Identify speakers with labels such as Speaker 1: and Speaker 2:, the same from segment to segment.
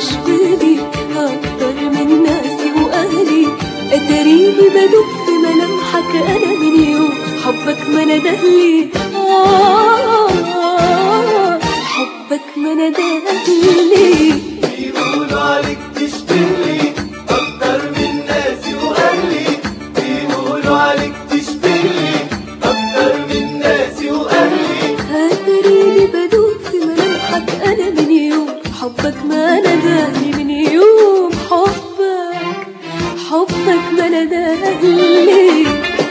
Speaker 1: تشبهني أكتر من ناسي وأهلي أتريني بدوب في ملامحك أنا من يوم حبك ما ندهلي آه حبك ما ندهلي
Speaker 2: بيقولوا عليك تشبهني أكتر من ناسي وأهلي بيقولوا عليك تشبهني أكتر من ناسي وأهلي
Speaker 1: هتريني بدوب في ملامحك أنا من يوم حبك ما ندهلي من يوم حبك حبك ما ندهلي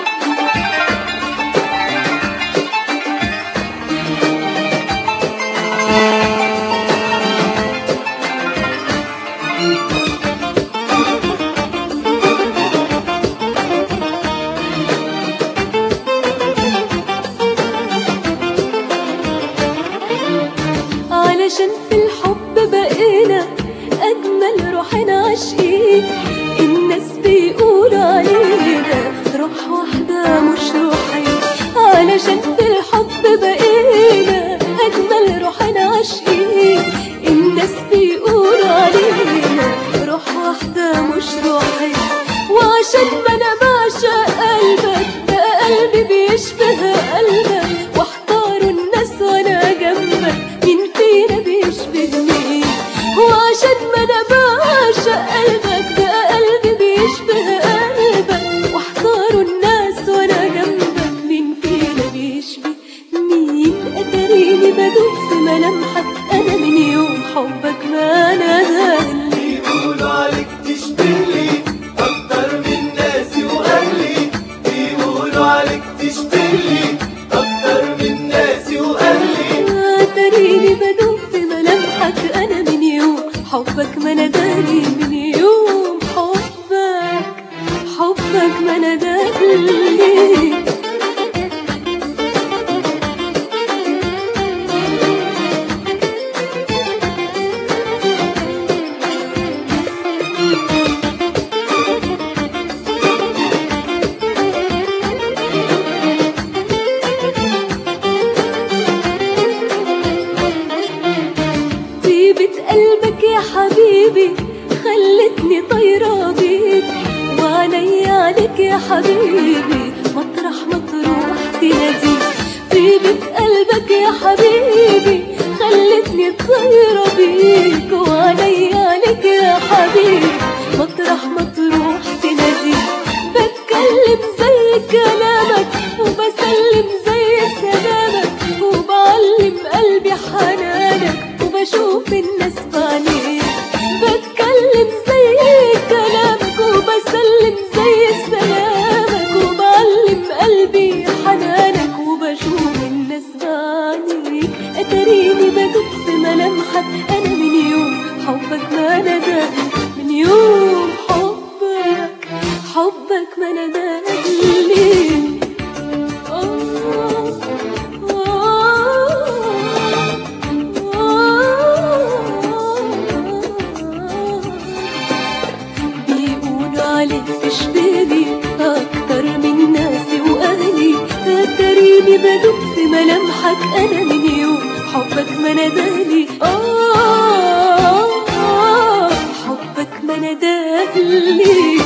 Speaker 1: علشان في الحب بقينا أجمل روحنا عاشقين الناس بيقولوا علينا روح واحدة مش روحين علشان في الحب بقينا أجمل روحنا عاشقين الناس بيقولوا علينا روح واحدة مش روحين وعشان ما أنا بعشق قلبك ده قلبي بيشبه قلبك واحتاروا الناس وانا جنبك مين فينا بيشبهني وعشان ما انا بعشق قلبك ده قلبي بيشبه قلبك واحتاروا الناس وانا جنبك مين فينا بيشبه مين اتريني بدوب في ملامحك انا من يوم حبك ما ندهلي
Speaker 2: بيقولوا عليك تشبهني أكتر من ناسي وأهلي بيقولوا عليك تشبهني أكتر من ناسي وأهلي
Speaker 1: تريني بدوب في ملامحك انا من يوم حبك ما نداني من يوم حبك حبك ما نداني طيبة قلبك يا حبيبي خلتني طايرة بيك وعلي عليك يا حبيبي مطرح ما تروح تناديك طيبة قلبك يا حبيبي خلتني طايرة بيك وعلي عليك يا حبيبي مطرح ما تروح تناديك بتكلم زي كلامك وبسلم زي سلامك وبعلم قلبي حنانك وبشوف الناس بعينيك بتكلم زي كلامك وبسلم زي سلامك وبعلم قلبي حنانك وبشوف الناس بعينيك اتريني بدوب في ملامحك انا من يوم حبك ما نداني من يوم حبك حبك ما نداني آه بيقولوا عليك تشبهني أكتر من ناسي وأهلي تريني بدوب في ملامحك أنا من يوم حبك ما نداني آه آه، حبك ما نداني